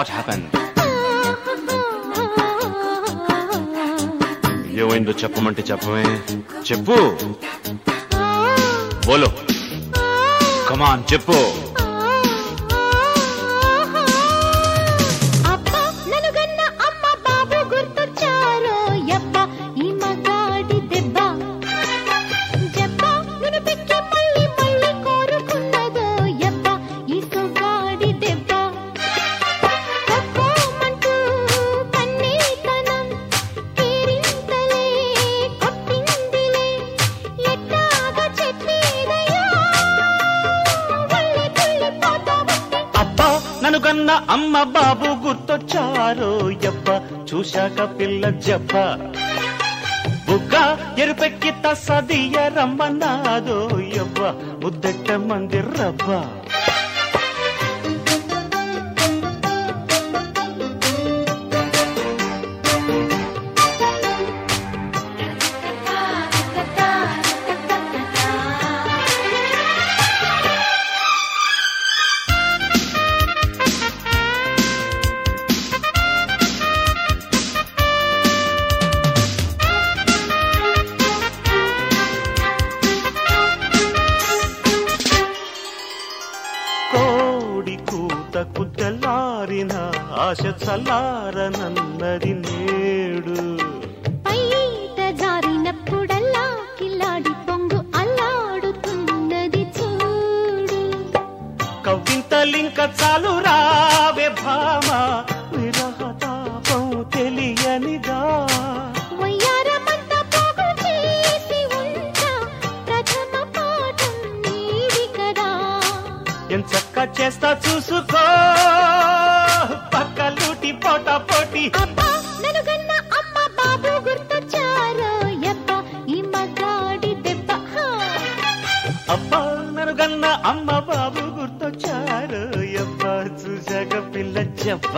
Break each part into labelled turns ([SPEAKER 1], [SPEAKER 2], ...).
[SPEAKER 1] What happen ఏమైందో చెప్పమంటే చెప్పమే చెప్పు బోలో కమాన్ చెప్పు
[SPEAKER 2] అబ్బా నన్ను గన్న అమ్మ బాబు గుర్తొచ్చారో యబ్బ ఈ మగాడి దెబ్బ జబ్బ నన్ను పెట్టి మళ్ళీ మళ్ళీ కోరుకున్నదో యబ్బ ఈ సొగాడి దెబ్బ తక్కువమంటూ కన్నీతనం తీరింతలే కొట్టిందిలే ఎట్టాగా చెప్పేదయ్యా వల్లి తుల్లిపోతా ఉంటే
[SPEAKER 1] అబ్బా నన్ను కన్న అమ్మ బాబు గుర్తొచ్చారో యబ్బ చూశాక పిల్ల జబ్బ బుగ్గ ఎరుపెక్కి తసదియ రమ్మన్నాదో యబ్బ ముద్దెట్ట మంది రబ్బ కోడి కూతకు తెల్లారిన ఆశ చల్లారనన్నది నేడు
[SPEAKER 2] పైట జారినప్పుడల్లా కిల్లాడి పొంగు అల్లాడుతున్నది చూడు
[SPEAKER 1] కవ్వింతలింక చాలు రావే భామ విరహతాపం తెలియనిదా
[SPEAKER 2] వయ్యారమంతా పోగు చేసి ఉంటా ప్రథమ పాఠం నీది కదా
[SPEAKER 1] ఎంచక్క చేస్తా చూసుకో పక్కలూటి పోట పోటీ
[SPEAKER 2] అబ్బా నన్ను గన్న అమ్మ బాబు గుర్తొచ్చారో యబ్బ ఈ మగాడి దెబ్బ హా.
[SPEAKER 1] అబ్బా నన్ను గన్న అమ్మ బాబు గుర్తొచ్చారు అబ్బా చూశాక పిల్ల చెప్ప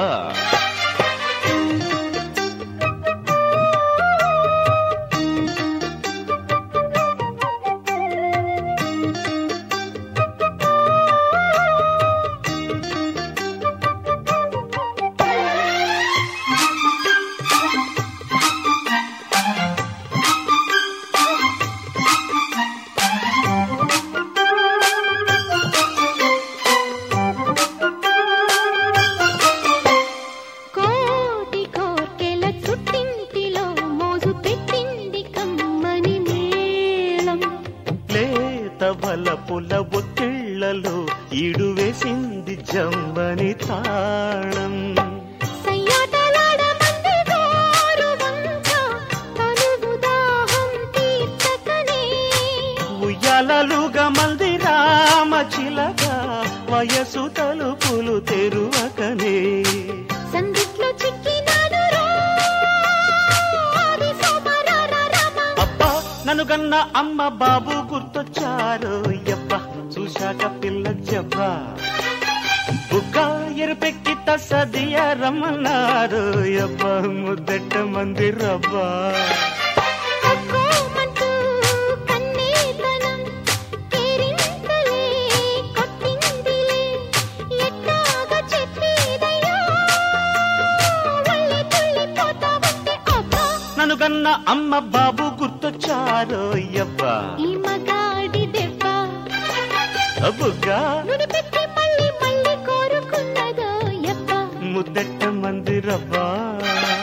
[SPEAKER 2] కోటి కోర్కెల చుట్టింటిలో మోజు పెట్టింది కమ్మని మేళం
[SPEAKER 1] లేత బలపుల ఒత్తిళ్లలో ఈడు వేసింది జమ్మని తాళం
[SPEAKER 2] సయ్యాటలాడమంది గోరు వంక తనువు దాహం తీర్చకనే
[SPEAKER 1] ఉయ్యాలలుగా మంది రామ చిలక వయసు తలుపులు తెరువకనే
[SPEAKER 2] సందిట్లో చిక్కినాడు రా ఆది సోమరార రామ
[SPEAKER 1] అబ్బా నన్ను గన్న అమ్మ బాబు గుర్తొచ్చారు యబ్బ చూశాక పిల్ల జబ్బ బుక్క ఎరుపెక్కి తసదియ రమ్మన్నారు యబ్బ ముద్దెట్ట మంది రబ్బా
[SPEAKER 2] తక్కువమంటూ కన్నీతనం తీరింతలే కొట్టిందిలే ఎట్టాగా చెప్పేదయ్యా వల్లి తుల్లిపోతా ఉంటే అబ్బా
[SPEAKER 1] నన్ను గన్న అమ్మ బాబు గుర్తొచ్చారు యబ్బ
[SPEAKER 2] ఈ మగాడి దెబ్బ
[SPEAKER 1] బుగ్గా
[SPEAKER 2] నుడి పెట్టి మళ్ళీ మళ్ళీ కోరుకున్నదో యబ్బ
[SPEAKER 1] ముద్దెట్ట మంది రబ్బా